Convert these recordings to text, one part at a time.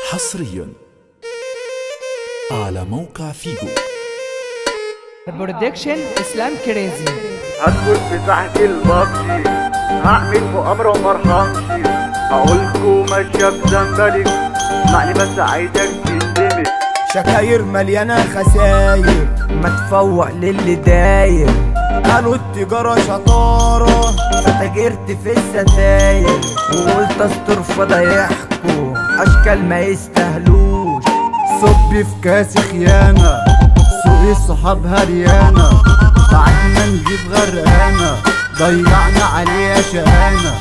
حصريا على موقع فيجو برودكشن اسلام كريزي هدخل في تحت البابجي هعمل مؤامرة ومرحمش هقولكوا ماشية بزنبلك اسمعني بس عايزك تندمج شكاير مليانة خساير ما تفوق للي داير قالوا التجارة شطارة فتاجرت في الستاير وقلت استر فضايحكوا اشكال ما يستاهلوش صبي في كاس خيانة سوق الصحاب هريانة بعدنا نجيب غرقانة ضيعنا عليها شقانة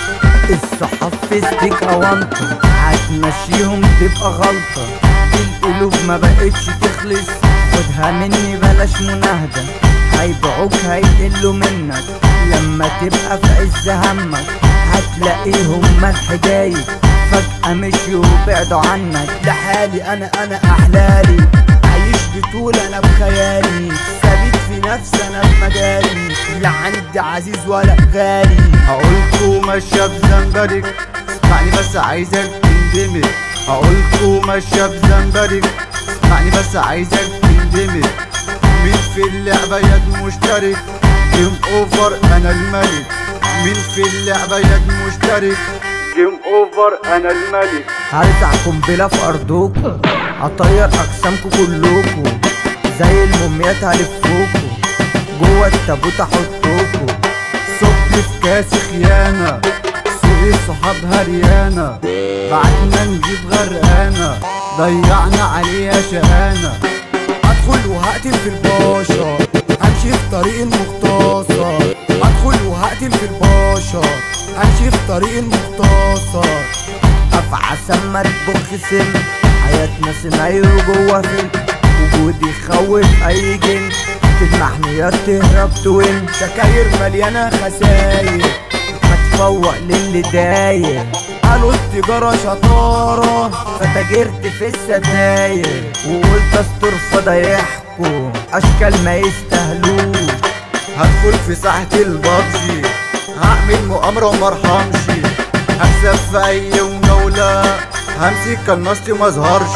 الصحاب في ستيك اوانطة هتمشيهم تبقى غلطة القلوب ما بقتش تخلص خدها مني بلاش مناهدة هيبيعوك هيقلوا منك لما تبقى في عز همك هتلاقيهم مدح جايب فجأة مشيوا وبعدوا عنك ده حالي انا انا احلالي عايش بطول انا بخيالي ثابت في نفسي انا في مجالي لا عندي عزيز ولا غالي هقولكوا ماشية بزنبرك اسمعني بس عايزك تندمج هقولكوا ماشية بزنبرك اسمعني بس عايزك تندمج مين في اللعبة يد مشترك جيم اوفر انا الملك مين في اللعبة يد مشترك جيم اوفر انا الملك هرزع قنبلة في أرضكم هطير أجسامكم كلكم زي الموميات هلفوكوا جوه التابوت أحطوكوا صب في كاس خيانة سوق الصحاب هريانة بعدنا نجيب غرقانة ضيعنا عليها شقانة ادخل وهقتل في البشر همشي في طريق المختصر ادخل وهقتل في البشر همشي في طريق المختصر أفعى سما تبخ سم حياتنا سيناريو جوه فيلم وجودي يخوف أي جن تلمحني يا تهرب توين شكاير مليانة خساير ما تفوق للي داير قالوا التجارة شطارة فتاجرت في الستاير وقلت استر فضايحكوا اشكال ما يستاهلوش هدخل في ساحة البابجي هعمل مؤامرة ومرحمش هكسب في أي جولة همسك كالنص ومظهرش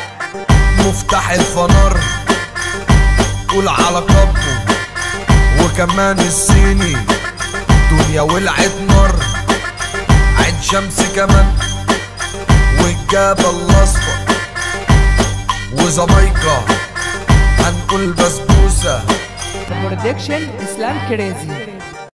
مفتاح الفنار قول على كبه وكمان الصيني دنيا ولعت نار عين شمس كمان والجبل الاصفر وزمايكا هنقول بسبوسه برودكشن اسلام كريزي